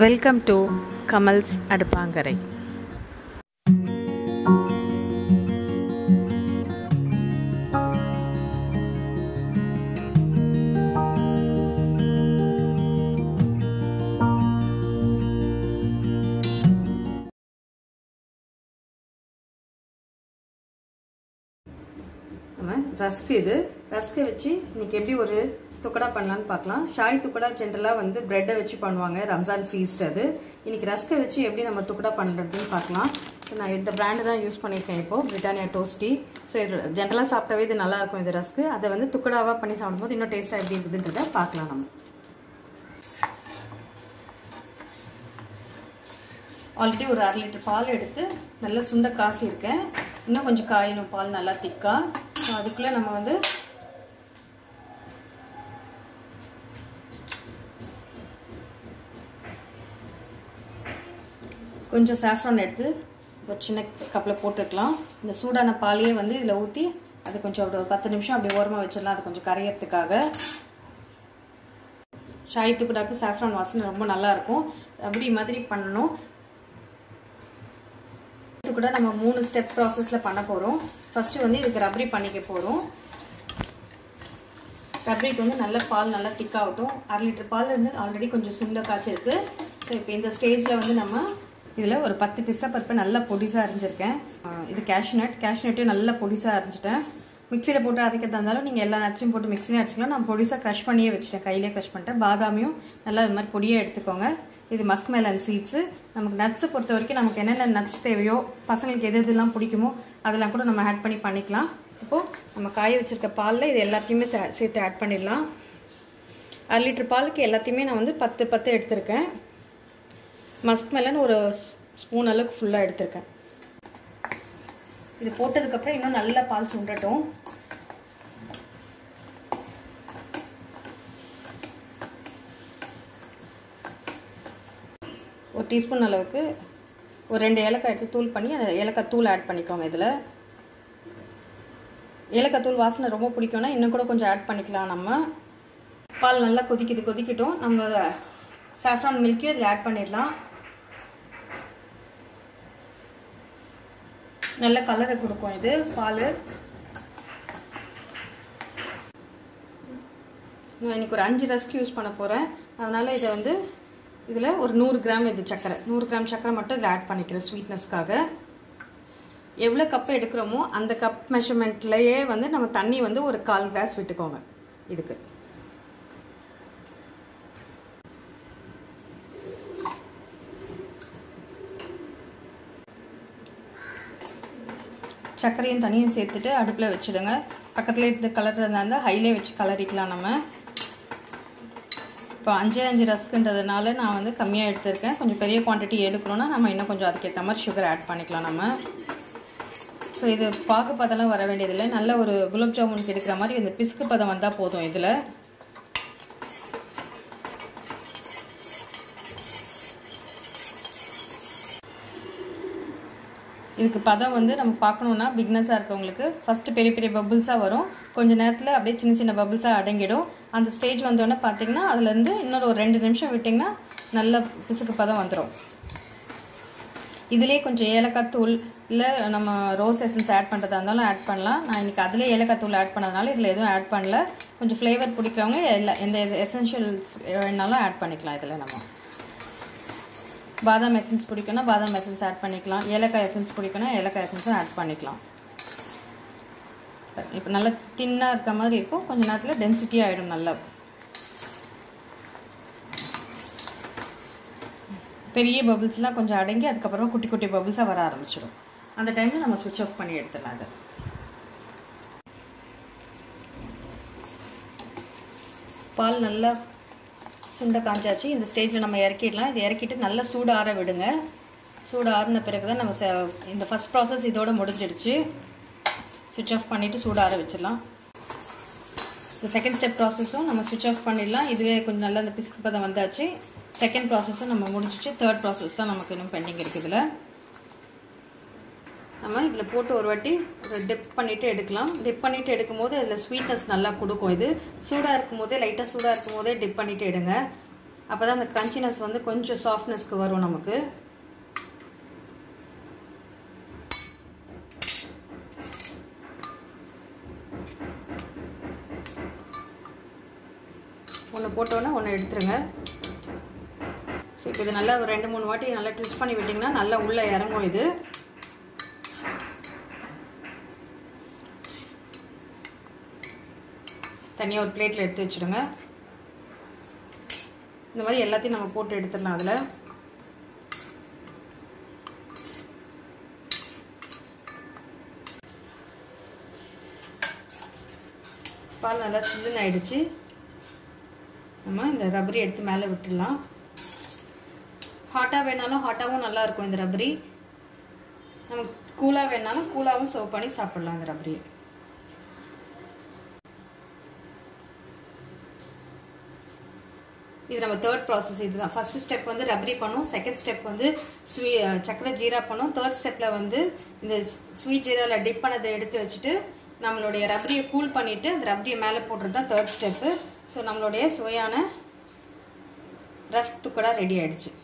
welcome to Kamal's அடுப்பாங்கரை நம்ம rusk இது ரஸ்க்கை வச்சு இன்னைக்கு எப்படி ஒரு துக்கடா பண்ணலான்னு பார்க்கலாம் ஷாய் துக்கடா ஜென்ரலாக வந்து ப்ரெட்டை வச்சு பண்ணுவாங்க ரம்ஜான் ஃபீஸ்ட் அது இன்னைக்கு ரஸ்க்கை வச்சு எப்படி நம்ம துக்கடா பண்ணுறதுன்னு பார்க்கலாம் ஸோ நான் இந்த பிராண்டு தான் யூஸ் பண்ணியிருக்கேன் இப்போது பிரிட்டானியா டோஸ்டி ஸோ இது ஜென்ரலாக சாப்பிட்டவே இது நல்லாயிருக்கும் இது ரஸ்க்கு அதை வந்து துக்கடாவாக பண்ணி சாப்பிடும்போது இன்னும் டேஸ்ட்டாக எப்படி இருக்குதுன்றதை பார்க்கலாம் நம்ம ஆல்ரெடி ஒரு அரை லிட்டர் பால் எடுத்து நல்லா சுண்ட காசியிருக்கேன் இன்னும் கொஞ்சம் காயணும் பால் நல்லா திக்கா ஸோ அதுக்குள்ளே நம்ம வந்து கொஞ்சம் சாஃப்ரான் எடுத்து ஒரு சின்ன கப்பில் போட்டுக்கலாம் இந்த சூடான பாலையே வந்து இதில் ஊற்றி அது கொஞ்சம் ஒரு பத்து நிமிஷம் அப்படி ஓரமாக வச்சிடலாம் அது கொஞ்சம் கரையிறதுக்காக ஷாய் துக்குடாக்கு சாஃப்ரான் வாசனை ரொம்ப நல்லாயிருக்கும் அப்படி மாதிரி பண்ணணும் இது கூட நம்ம மூணு ஸ்டெப் ப்ராசஸில் பண்ண போகிறோம் ஃபஸ்ட்டு வந்து இதுக்கு ரப்ரி பண்ணிக்க போகிறோம் ரப்ரிக்கு வந்து நல்ல பால் நல்லா திக்காகட்டும் அரை லிட்டர் பால் வந்து ஆல்ரெடி கொஞ்சம் சுண்ட காய்ச்சிருக்கு ஸோ இப்போ இந்த ஸ்டேஜில் வந்து நம்ம இதில் ஒரு பத்து பிஸ்தா பருப்பு நல்லா பொடிசாக அரைஞ்சிருக்கேன் இது கேஷ்நட் கேஷ்நட்டையும் நல்லா பொடிசாக அரைஞ்சிட்டேன் மிக்சியில் போட்டு அரைக்கிறதா இருந்தாலும் நீங்கள் எல்லா நட்ஸையும் போட்டு மிக்சிலே அரைச்சிக்கலாம் நான் பொடிசாக க்ரஷ் பண்ணியே வச்சுட்டேன் கையிலே க்ரஷ் பண்ணிட்டேன் பாதாமியும் நல்லா இது மாதிரி பொடியே எடுத்துக்கோங்க இது மஸ்க் மேலன் சீட்ஸு நமக்கு நட்ஸை பொறுத்த வரைக்கும் நமக்கு என்னென்ன நட்ஸ் தேவையோ பசங்களுக்கு எது எதுலாம் பிடிக்குமோ அதெல்லாம் கூட நம்ம ஆட் பண்ணி பண்ணிக்கலாம் இப்போது நம்ம காய வச்சுருக்க பாலில் இது எல்லாத்தையுமே சே சேர்த்து ஆட் பண்ணிடலாம் அரை லிட்டர் பாலுக்கு எல்லாத்தையுமே நான் வந்து பத்து பத்து எடுத்திருக்கேன் மஸ்க் மேலன் ஒரு ஸ்பூன் அளவுக்கு ஃபுல்லாக எடுத்திருக்கேன் இது போட்டதுக்கப்புறம் இன்னும் நல்லா பால் சுண்டட்டும் ஒரு டீஸ்பூன் அளவுக்கு ஒரு ரெண்டு ஏலக்காய் எடுத்து தூள் பண்ணி அந்த ஏலக்காய் தூள் ஆட் பண்ணிக்கோங்க இதில் ஏலக்காய் தூள் வாசனை ரொம்ப பிடிக்கும்னா இன்னும் கூட கொஞ்சம் ஆட் பண்ணிக்கலாம் நம்ம பால் நல்லா கொதிக்குது கொதிக்கட்டும் நம்ம சாஃப்ரான் மில்க்கையும் இதில் ஆட் பண்ணிடலாம் நல்ல கலரை கொடுக்கும் இது பால் நான் இன்றைக்கி ஒரு அஞ்சு ரஸ்க் யூஸ் பண்ண போகிறேன் அதனால் இதை வந்து இதில் ஒரு நூறு கிராம் இது சக்கரை நூறு கிராம் சக்கரை மட்டும் இதில் ஆட் பண்ணிக்கிறேன் ஸ்வீட்னஸ்க்காக எவ்வளோ கப் எடுக்கிறோமோ அந்த கப் மெஷர்மெண்ட்லேயே வந்து நம்ம தண்ணி வந்து ஒரு கால் கிளாஸ் விட்டுக்கோங்க இதுக்கு சர்க்கரையும் தண்ணியும் சேர்த்துட்டு அடுப்பில் வச்சுடுங்க பக்கத்தில் இருந்து கலர்றதா இருந்தால் ஹைலே வச்சு கலரிக்கலாம் நம்ம இப்போ அஞ்சு அஞ்சு ரஸ்க்குன்றதுனால நான் வந்து கம்மியாக எடுத்திருக்கேன் கொஞ்சம் பெரிய குவான்டிட்டி எடுக்கணும்னா நம்ம இன்னும் கொஞ்சம் அதுக்கேற்ற மாதிரி சுகர் ஆட் பண்ணிக்கலாம் நம்ம ஸோ இது பாக்கு பதம்லாம் வர வேண்டியதில்லை நல்ல ஒரு குலாப் ஜாமுனுக்கு எடுக்கிற மாதிரி இந்த பிஸ்கு பதம் வந்தால் போதும் இதில் இதுக்கு பதம் வந்து நம்ம பார்க்கணுன்னா பிக்னஸாக இருக்கவங்களுக்கு ஃபஸ்ட்டு பெரிய பெரிய பபுள்ஸாக வரும் கொஞ்சம் நேரத்தில் அப்படியே சின்ன சின்ன பபுள்ஸாக அடங்கிடும் அந்த ஸ்டேஜ் வந்தோடனே பார்த்தீங்கன்னா அதுலேருந்து இன்னொரு ஒரு ரெண்டு நிமிஷம் விட்டிங்கன்னா நல்ல பிசுக்கு பதம் வந்துடும் இதிலே கொஞ்சம் ஏலக்காய் தூள் இல்லை நம்ம ரோஸ் எசன்ஸ் ஆட் பண்ணுறதா இருந்தாலும் ஆட் பண்ணலாம் நான் இன்றைக்கி அதிலே ஏலக்காய் தூள் ஆட் பண்ணதுனால இதில் எதுவும் ஆட் பண்ணல கொஞ்சம் ஃப்ளேவர் பிடிக்கிறவங்க எல்லா எந்த எசென்ஷியல்ஸ் வேணாலும் ஆட் பண்ணிக்கலாம் இதில் நம்ம பாதாம் எசன்ஸ் பிடிக்கும்னா பாதாம் எசன்ஸ் ஆட் பண்ணிக்கலாம் ஏலக்காய் எசன்ஸ் பிடிக்கும்னா ஏலக்காய் எசன்ஸும் ஆட் பண்ணிக்கலாம் இப்போ நல்லா தின்னாக இருக்க மாதிரி இருக்கும் கொஞ்சம் நேரத்தில் டென்சிட்டி ஆகிடும் நல்லா பெரிய பபுள்ஸ்லாம் கொஞ்சம் அடங்கி அதுக்கப்புறமா குட்டி குட்டி பபுள்ஸாக வர ஆரம்பிச்சிடும் அந்த டைமில் நம்ம ஸ்விட்ச் ஆஃப் பண்ணி எடுத்துடலாம் அதை பால் நல்லா சுண்டை காஞ்சாச்சு இந்த ஸ்டேஜில் நம்ம இறக்கிடலாம் இது இறக்கிட்டு நல்லா சூடு ஆற விடுங்க சூடு ஆறின பிறகு தான் நம்ம இந்த ஃபஸ்ட் ப்ராசஸ் இதோட முடிஞ்சிடுச்சு சுவிட்ச் ஆஃப் பண்ணிவிட்டு சூடு ஆற வச்சிடலாம் இந்த செகண்ட் ஸ்டெப் ப்ராசஸும் நம்ம சுவிட்ச் ஆஃப் பண்ணிடலாம் இதுவே கொஞ்சம் நல்லா அந்த பிஸ்கு பதம் வந்தாச்சு செகண்ட் ப்ராசஸும் நம்ம முடிஞ்சிச்சு தேர்ட் ப்ராசஸ் தான் நமக்கு இன்னும் பெண்டிங் இருக்குது இதில் நம்ம இதில் போட்டு ஒரு வாட்டி ஒரு டிப் பண்ணிவிட்டு எடுக்கலாம் டிப் பண்ணிவிட்டு எடுக்கும் போது அதில் ஸ்வீட்னஸ் நல்லா கொடுக்கும் இது சூடாக இருக்கும் போதே லைட்டாக சூடாக இருக்கும் போதே டிப் பண்ணிவிட்டு எடுங்க அப்போ தான் அந்த க்ரன்ச்சினஸ் வந்து கொஞ்சம் சாஃப்ட்னஸ்க்கு வரும் நமக்கு ஒன்று போட்டோன்னே ஒன்று எடுத்துருங்க ஸோ இப்போ இது நல்லா ஒரு ரெண்டு மூணு வாட்டி நல்லா ட்விஸ்ட் பண்ணி விட்டிங்கன்னா நல்லா உள்ளே இறங்கும் இது தனியாக ஒரு பிளேட்டில் எடுத்து வச்சுடுங்க இந்த மாதிரி எல்லாத்தையும் நம்ம போட்டு எடுத்துடலாம் அதில் பால் நல்லா சில்லுன்னு ஆயிடுச்சு நம்ம இந்த ரப்பரி எடுத்து மேலே விட்டுடலாம் ஹாட்டாக வேணாலும் ஹாட்டாகவும் நல்லா இருக்கும் இந்த ரப்பரி நம்ம கூலாக வேணாலும் கூலாகவும் சர்வ் பண்ணி சாப்பிட்லாம் இந்த ரப்பரி இது நம்ம தேர்ட் ப்ராசஸ் இதுதான் ஃபர்ஸ்ட் ஸ்டெப் வந்து ரப்ரி பண்ணும் செகண்ட் ஸ்டெப் வந்து ஸ்வீ சக்கரை ஜீரா பண்ணும் தேர்ட் ஸ்டெப்பில் வந்து இந்த ஸ்வீட் ஜீராவில் டிப் பண்ணதை எடுத்து வச்சுட்டு நம்மளுடைய ரப்ரியை கூல் பண்ணிவிட்டு அந்த ரப்ரியை மேலே போடுறது தான் தேர்ட் ஸ்டெப்பு ஸோ நம்மளுடைய சுவையான ரஸ்க் துக்கடா ரெடி ஆயிடுச்சு